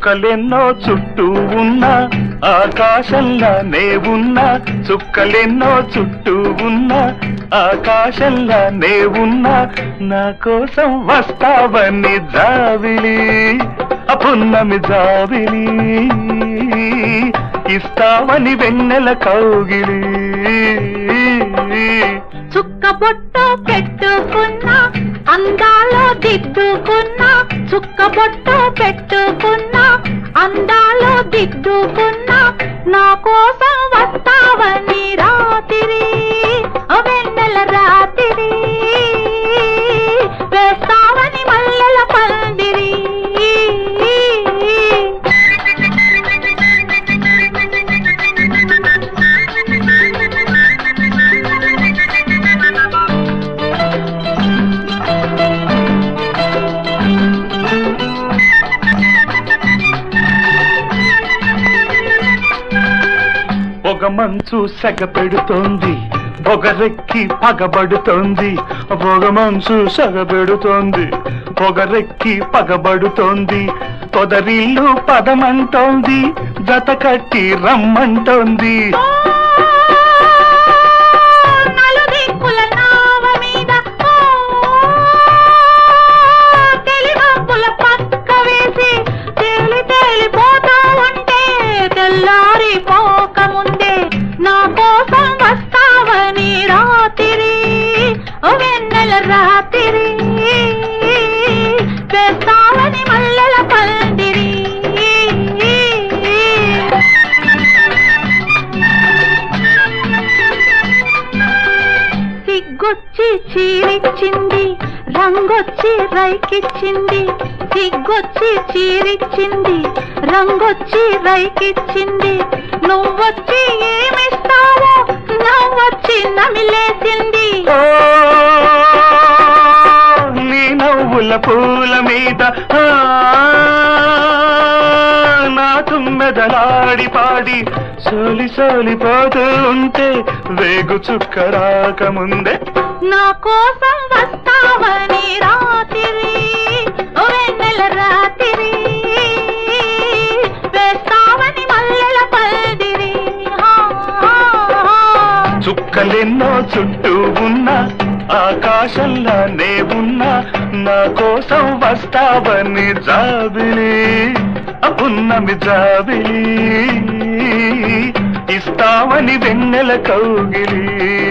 చుక్కలెన్నో చుట్టూ ఉన్నా ఆకాశంలా నే ఉన్నా చుక్కలెన్నో చుట్టూ ఉన్నా ఆకాశంలా నే ఉన్నా నా కోసం వస్తావని జావిలి అపున్నమి జావిలి ఇస్తావని వెన్నెల కౌగిలి చుక్క బొట్టు పెట్టుకున్నా అందాలో దిద్దుకున్నా చుక్క బొట్టు పెట్టుకున్నా అందాలో దిద్దుకున్నా నా కోసం వస్తావని రాత్రి ఓ వెన్నెల రాత్రి వేస్తావని మల్లెల పందిరి ఒక మంచు సెగ పెడుతోంది పొగరెక్కి పగబడుతోంది పొగ మంచు సెగ పెడుతోంది పొగరెక్కి పగబడుతోంది పొదరిల్లు పదమంటోంది జత కట్టి రమ్మంటోంది నలుదిక్కుల నావ మీద ఓ, తెలివంపుల పక్క వేసి తేలి తేలిపోతూ ఉంటే తెల్లారి పోకముందే నా కోసం వస్తావని రాత్రి ఓ వెన్నెల రాత్రి వేస్తావని మల్లెల పందిరి సిగ్గొచ్చి చీరిచ్చింది రంగొచ్చి రైకిచ్చింది సిగ్గొచ్చి చీరిచ్చింది రంగొచ్చి రైకిచ్చింది నువ్వొచ్చి ఏమిస్తావో నవ్వొచ్చి నమిలేసింది ఓ, నీ నవ్వుల పూల మీద ఆ, నా తుమ్మెదలాడి పాడి సోలి సోలిపోతూ ఉంటే వేగు చుక్క రాకముందే నా కోసం వస్తావని రాత్రి ఓ వెన్నెల రాత్రి వేస్తావని మల్లెల పల్దిరి హా, హా, హా. చుక్కలెన్నో చుట్టూ ఉన్నా ఆకాశంలా నే ఉన్నా నా కోసం వస్తావని జాబిలి అపున్నమి జాబిలి ఇస్తావని వెన్నెల కౌగిలి